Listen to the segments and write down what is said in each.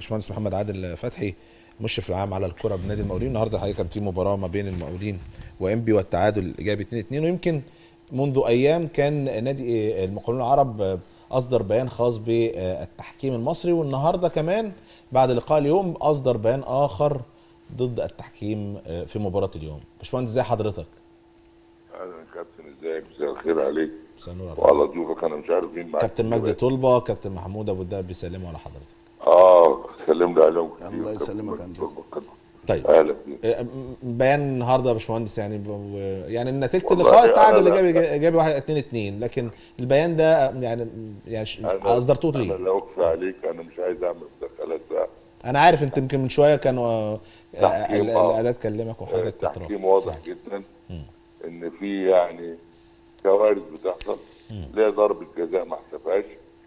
باشمهندس محمد عادل فتحي مشرف العام على الكره بنادي المقاولين النهارده الحقيقه كان في مباراه ما بين المقاولين وانبي والتعادل الايجابي 2 2 ويمكن منذ ايام كان نادي المقاولون العرب اصدر بيان خاص بالتحكيم المصري والنهارده كمان بعد لقاء اليوم اصدر بيان اخر ضد التحكيم في مباراه اليوم باشمهندس ازي حضرتك اهلا يا كابتن ازيك مساء الخير عليك مساء النور وعلى ضيوفك انا مش عارف مين معاك كابتن مجدي طلبه كابتن محمود ابو الدهب بيسلموا على حضرتك اه سلمنا عليهم كتير. الله يسلمك يا هندسة. طيب اهلا بيك آه، بيان النهارده يا باشمهندس يعني ب- يعني نتيجه والله اللقاء أنا التعادل لا- ايجابي ايجابي 1 2 2 لكن البيان ده يعني يعني ش- أنا- اصدرتوه انا ليه؟ لا اخفى عليك انا مش عايز اعمل مداخلات بقى انا عارف انت يمكن من شويه كانوا آه، تحكيم، ال- آه. الاعداد كلمك وحاجات كانت التحكيم واضح جدا ان في يعني كوارث بتحصل ليه ضربه جزاء ما حسبهاش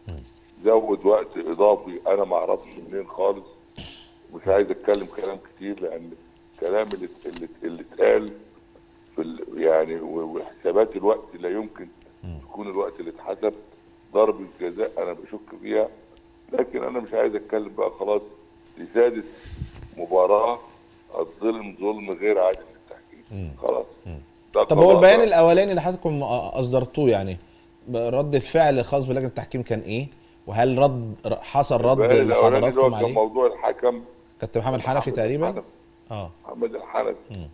زود وقت اضافي انا ما اعرفش منين خالص مش عايز اتكلم كلام كتير لان الكلام اللي اللي اللي اتقال في ال- يعني و- وحسابات الوقت لا يمكن تكون الوقت اللي اتحسب ضربه جزاء انا بشك فيها لكن انا مش عايز اتكلم بقى خلاص دي سادس مباراه الظلم ظلم غير عادل للتحكيم خلاص ده طب هو قضاء البيان بقى. الاولاني اللي حضراتكم اصدرتوه يعني رد الفعل الخاص بلجنه التحكيم كان ايه؟ وهل رد حصل رد البيان الاولاني اللي هو لحضراتكم كان عليه؟ موضوع الحكم كابتن محمد حنفي تقريبا؟ الحنفي. اه محمد الحنفي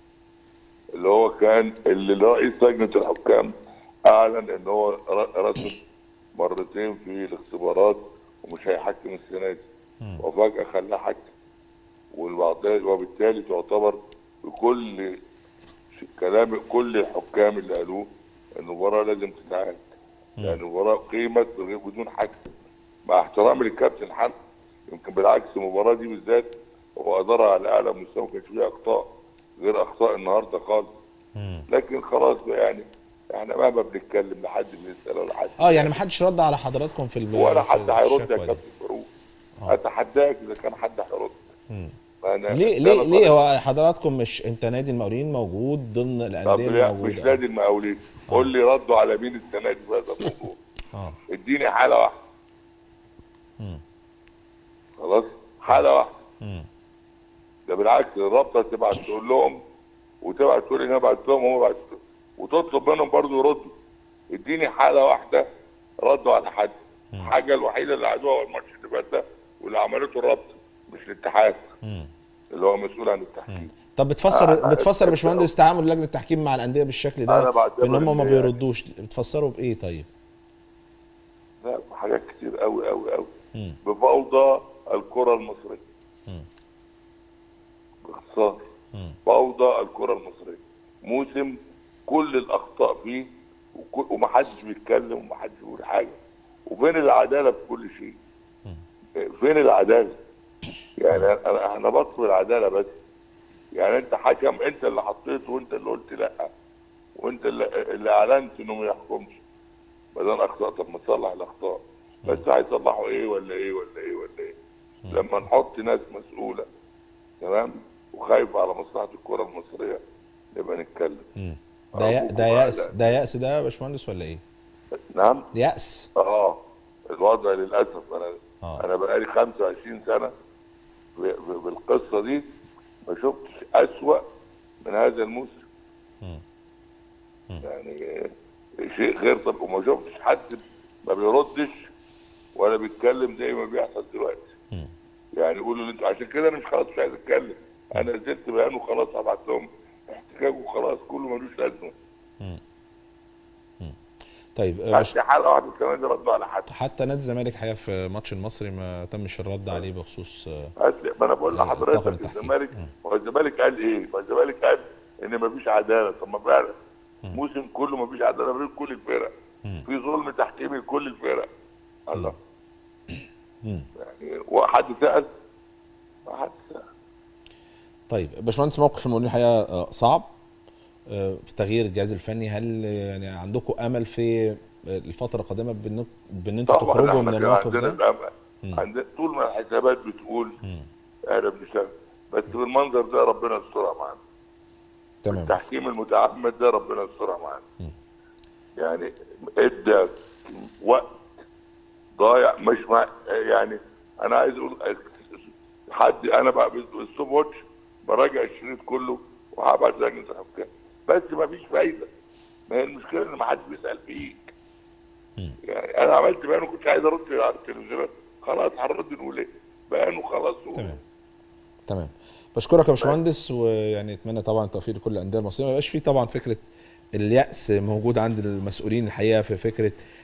اللي هو كان اللي رئيس لجنه الحكام اعلن ان هو ر- رسم مرتين في الاختبارات ومش هيحكم السنه دي وفجاه خلاه حكم والبعض- وبالتالي تعتبر بكل ش- كلام كل الحكام اللي قالوه ان المباراه لازم تتعاد يعني المباراه قيمت بغير- بدون حكم مع احترامي للكابتن حنفي يمكن بالعكس المباراه دي بالذات هو ادارها على اعلى مستوى ما كانش فيها اخطاء غير اخطاء النهارده خالص لكن خلاص بقى يعني احنا مهما بنتكلم لا حد بيسال ولا حد اه يعني ما حدش رد على حضراتكم في الب... ولا في حد هيرد الشكوى يا دي. كابتن فاروق اتحداك اذا كان حد هيرد فأنا- ليه أنا ليه طالب- ليه هو حضراتكم مش انت نادي المقاولين موجود ضمن طب الانديه لا مش الموجوده نادي المقاولين قول لي ردوا على مين السنه دي في هذا الموضوع اه اديني حاله واحده خلاص حاله واحده مم. ده بالعكس الرابطه تبعت تقول لهم وتبعت تقول انا بعت لهم وهم بعت وتطلب منهم برضه يردوا اديني حاله واحده ردوا على حد الحاجه الوحيده اللي عملوها هو الماتش اللي فات ده واللي عملته الرابطه مش الاتحاد مم. اللي هو مسؤول عن التحكيم طب بتفسر آه، بتفسر يا آه، باشمهندس تعامل لجنه التحكيم مع الانديه بالشكل أنا ده بعتبر ان هم ما إن- بيردوش بتفسروا بايه طيب؟ لا حاجات كتير قوي قوي قوي مم. بفوضى الكره المصريه مم. باختصار مم. فوضى الكره المصريه موسم كل الاخطاء فيه وكل- ومحدش بيتكلم ومحدش بيقول حاجه وفين العداله في كل شيء فين العداله يعني انا انا بطلب العداله بس يعني انت حكم انت اللي حطيته وانت اللي قلت لا وانت اللي, اللي اعلنت انه ما يحكمش ما دام اخطاء طب ما تصلح الاخطاء بس هيصلحوا ايه ولا ايه ولا ايه ولا ايه لما نحط ناس مسؤوله تمام وخايفه على مصلحه الكره المصريه نبقى نتكلم مم. ده يأ- ده أرجوكم يأس بقى، ده يأس ده يا باشمهندس ولا ايه؟ نعم يأس اه الوضع للاسف انا آه. انا بقالي 25 سنه ب- ب- بالقصه دي ما شفتش اسوأ من هذا الموسم مم. يعني آه، شيء غير طب وما شفتش حد ما بيردش ولا بيتكلم زي ما بيحصل دلوقتي مم. يعني يقولوا انتوا عشان كده انا مش خلاص مش عايز اتكلم انا نزلت بيان وخلاص هبعت لهم احتجاج وخلاص كله ملوش لازمه طيب آه، باش- حتى حلقه واحده كمان دي ردوا على حد حتى نادي الزمالك حقيقه في ماتش المصري ما تمش الرد عليه بخصوص آه، هات- ما انا بقول طاقم لحضرتك التحكيم. الزمالك هو الزمالك قال ايه؟ ما الزمالك قال ان مفيش عداله طب ما فعلا موسم كله مفيش عداله بين كل الفرق في ظلم تحكيمي لكل الفرق الله مم. يعني وحد سال ما حد سال طيب باشمهندس موقف المقاولين الحقيقه آه، صعب آه، في تغيير الجهاز الفني هل آه، يعني عندكم امل في آه، الفتره القادمه بان بان انتوا طبعا تخرجوا احنا من كان الموقف عندنا ده؟ الامل عندنا طول ما الحسابات بتقول احنا بنشتغل بس بالمنظر ده ربنا يسترها معانا تمام التحكيم المتعمد ده ربنا يسترها معانا يعني ادى وقت ضايع مش مع يعني انا عايز اقول حد انا بقى بالستوب واتش براجع الشريط كله وهبعت لجنه الحكام بس ما فيش فايده ما هي المشكله ان ما حدش بيسال فيك يعني انا عملت بيان وكنت عايز ارد على التلفزيون خلاص هنرد نقول ايه بيان وخلاص و... تمام تمام بشكرك يا باشمهندس ويعني اتمنى طبعا التوفيق لكل الانديه المصريه ما يبقاش في طبعا فكره اليأس موجود عند المسؤولين الحقيقه في فكره